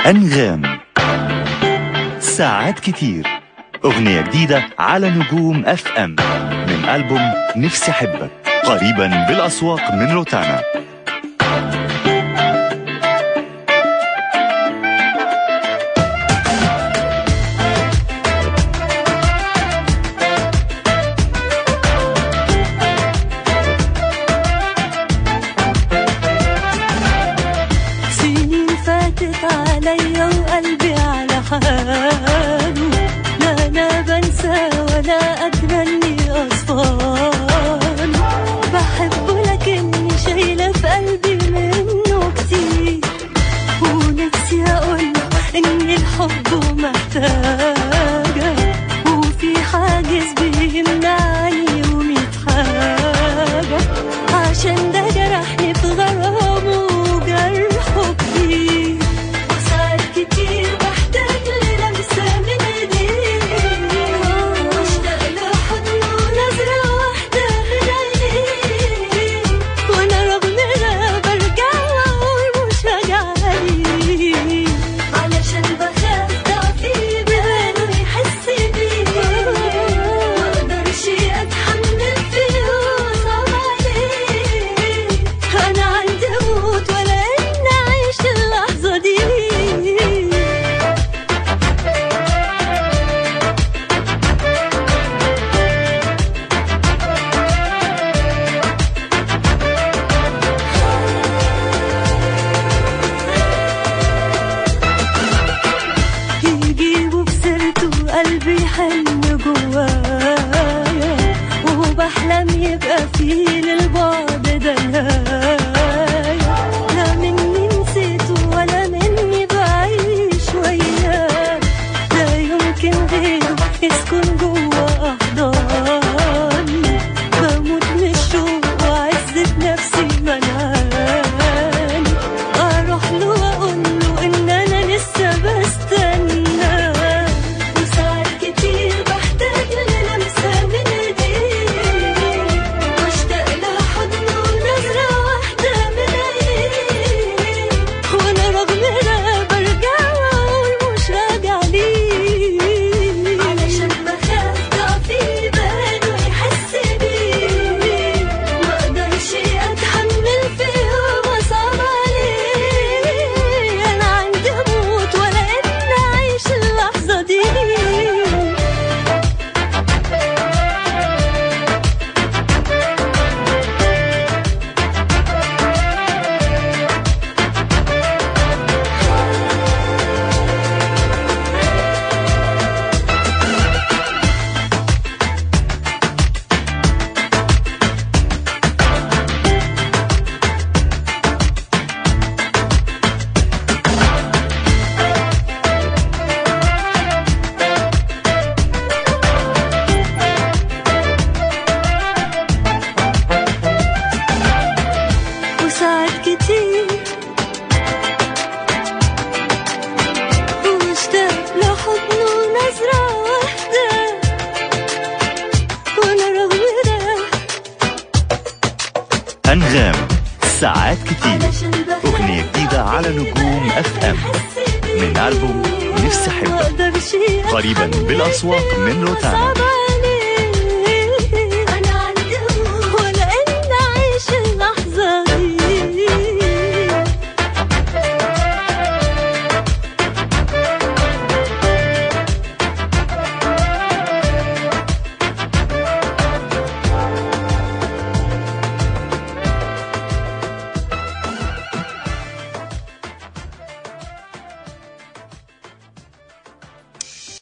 أنغام ساعات كتير أغنية جديدة على نجوم اف ام من ألبوم نفسي أحبك قريبا بالأسواق من روتانا سنين فاتت عليا وقلبي على حاله لا انا بنسى ولا قادرة اني اصفان بحبه لكني شايلة في قلبي منه كتير ونفسي اقوله اني الحب محتاجة وفي حاجز بيمنعني وميت حاجة عشان ده جرحني في غرامه وجرحه كتير وساعات كتير بحتاج للمسة من ايديه واشتاق لحضنه نظرة واحدة من عينيه وانا رغم ده برجع واقول مش راجعة ليه علشان بخاف ضعفي بانه يحس بيه مقدرش اتحمل فيه وصعب عليه انا عندي اموت ولا ان اعيش اللحظه دي يجيبوا بسيرته قلبي حن جوايا وبحلم يبقى فيه للبعد ده نهاية لا مني نسيته ولا مني بعيش وياه لا يمكن غيره يسكن جوا أحضاني بموت من الشوق وعزة نفسي منعاني أروح له وأقول له إن أنا لسه بستنى وساعات كتير بحتاج للمسة من إيديه واشتاق لحضنه نظرة واحدة من عينيه وأنا رغم ده برجع وأقول مش راجع ليه علشان بخاف ضعفي بانه يحس بيه مقدرش أتحمل فيه وصعب عليه أنا عندي أموت ولا إن أعيش اللحظة دي وساعات كتير واشتاق لحضنه نظرة واحدة وانا رغم ده أنغام ساعات كتير علشان بخاف أغنية جديدة على نجوم اف ام من ألبوم نفسي أحبك مقدرش قريباً أتحمل بالأسواق من روتانا. صعب عليه